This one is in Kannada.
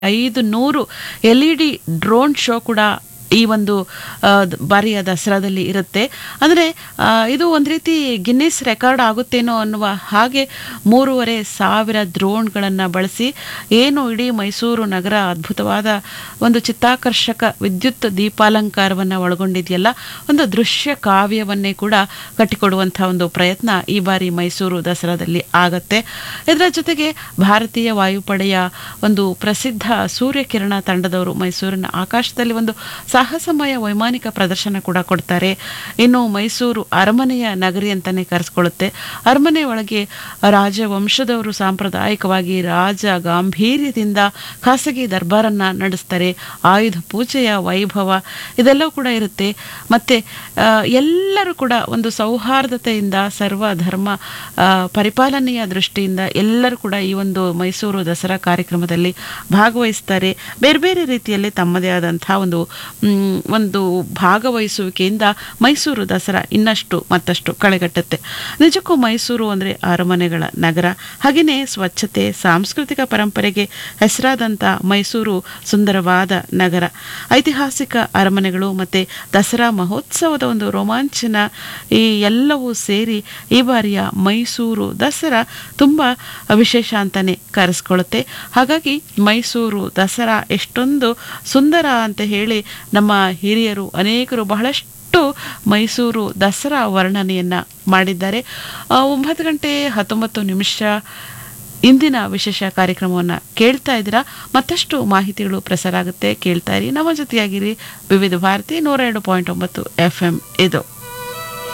ಐದು ನೂರು L E D drone show ಕೂಡ ಈ ಒಂದು ಆ, ದ್- ಬಾರಿಯ ದಸರಾದಲ್ಲಿ ಇರುತ್ತೆ ಅಂದರೆ ಇದು ಒಂದು ರೀತಿ ಗಿನ್ನಿಸ್ ರೆಕಾರ್ಡ್ ಆಗುತ್ತೇನೋ ಅನ್ನುವ ಹಾಗೆ ಮೂರುವರೆ ಸಾವಿರ ಡ್ರೋನ್ಗಳನ್ನು ಬಳಸಿ ಏನು ಇಡೀ ಮೈಸೂರು ನಗರ ಅದ್ಭುತವಾದ ಒಂದು ಚಿತ್ತಾಕರ್ಷಕ ವಿದ್ಯುತ್ ದೀಪಾಲಂಕಾರವನ್ನು ಒಳಗೊಂಡಿದೆಯಲ್ಲ ಒಂದು ದೃಶ್ಯ ಕಾವ್ಯವನ್ನೇ ಕೂಡ ಕಟ್ಟಿಕೊಡುವಂಥ ಒಂದು ಪ್ರಯತ್ನ ಈ ಬಾರಿ ಮೈಸೂರು ದಸರಾದಲ್ಲಿ ಆಗತ್ತೆ ಇದರ ಜೊತೆಗೆ ಭಾರತೀಯ ವಾಯುಪಡೆಯ ಒಂದು ಪ್ರಸಿದ್ಧ ಸೂರ್ಯಕಿರಣ ತಂಡದವರು ಮೈಸೂರಿನ ಆಕಾಶದಲ್ಲಿ ಒಂದು ಸಾಹಸಮಯ ವೈಮಾನಿಕ ಪ್ರದರ್ಶನ ಕೂಡ ಕೊಡ್ತಾರೆ ಇನ್ನು ಮೈಸೂರು ಅರಮನೆಯ ನಗರಿ ಅಂತಾನೆ ಕರೆಸ್ಕೊಳ್ಳುತ್ತೆ ಅರಮನೆ ಒಳಗೆ ರಾಜವಂಶದವರು ಸಾಂಪ್ರದಾಯಿಕವಾಗಿ ರಾಜ ಗಾಂಭೀರ್ಯದಿಂದ ಖಾಸಗಿ ದರ್ಬಾರನ್ನ ನಡೆಸ್ತಾರೆ ಆಯುಧ ಪೂಜೆಯ ವೈಭವ ಇದೆಲ್ಲವೂ ಕೂಡ ಇರುತ್ತೆ ಮತ್ತೆ ಆ, ಎಲ್ಲರೂ ಕೂಡ ಒಂದು ಸೌಹಾರ್ದತೆಯಿಂದ ಸರ್ವ ಧರ್ಮ ಆ, ಪರಿಪಾಲನೆಯ ದೃಷ್ಟಿಯಿಂದ ಎಲ್ಲರೂ ಕೂಡ ಈ ಒಂದು ಮೈಸೂರು ದಸರಾ ಕಾರ್ಯಕ್ರಮದಲ್ಲಿ ಭಾಗವಹಿಸ್ತಾರೆ ಬೇರೆ ಬೇರೆ ರೀತಿಯಲ್ಲಿ ತಮ್ಮದೇ ಆದಂಥ ಒಂದು ಮ್, ಒಂದು ಭಾಗವಹಿಸುವಿಕೆಯಿಂದ ಮೈಸೂರು ದಸರಾ ಇನ್ನಷ್ಟು ಮತ್ತಷ್ಟು ಕಳೆಗಟ್ಟುತ್ತೆ ನಿಜಕ್ಕೂ ಮೈಸೂರು ಅಂದರೆ ಅರಮನೆಗಳ ನಗರ ಹಾಗೆಯೇ ಸ್ವಚ್ಛತೆ ಸಾಂಸ್ಕೃತಿಕ ಪರಂಪರೆಗೆ ಹೆಸರಾದಂಥ ಮೈಸೂರು ಸುಂದರವಾದ ನಗರ ಐತಿಹಾಸಿಕ ಅರಮನೆಗಳು ಮತ್ತು ದಸರಾ ಮಹೋತ್ಸವದ ಒಂದು ರೋಮಾಂಚನ ಈ ಎಲ್ಲವೂ ಸೇರಿ ಈ ಬಾರಿಯ ಮೈಸೂರು ದಸರಾ ತುಂಬ ವಿಶೇಷ ಅಂತಾನೆ ಕರೆಸ್ಕೊಳ್ಳುತ್ತೆ ಹಾಗಾಗಿ ಮೈಸೂರು ದಸರಾ ಎಷ್ಟೊಂದು ಸುಂದರ ಅಂತ ಹೇಳಿ ನಮ್ಮ ಹಿರಿಯರು ಅನೇಕರು ಬಹಳಷ್ಟು ಮೈಸೂರು ದಸರಾ ವರ್ಣನೆಯನ್ನ ಮಾಡಿದ್ದಾರೆ ಆ, ಒಂಬತ್ತು ಗಂಟೆ ಹತ್ತೊಂಬತ್ತು ನಿಮಿಷ ಇಂದಿನ ವಿಶೇಷ ಕಾರ್ಯಕ್ರಮವನ್ನು ಕೇಳ್ತಾ ಇದ್ದೀರಾ ಮತ್ತಷ್ಟು ಮಾಹಿತಿಗಳು ಪ್ರಸಾರ ಆಗುತ್ತೆ ಕೇಳ್ತಾ ಇರಿ ನಮ್ಮ ಜೊತೆಯಾಗಿರಿ ವಿವಿಧ ಭಾರತಿ ನೂರ ಎರಡು ಪಾಯಿಂಟ್ ಒಂಬತ್ತು ಎಫ್ ಎಂ ಇದು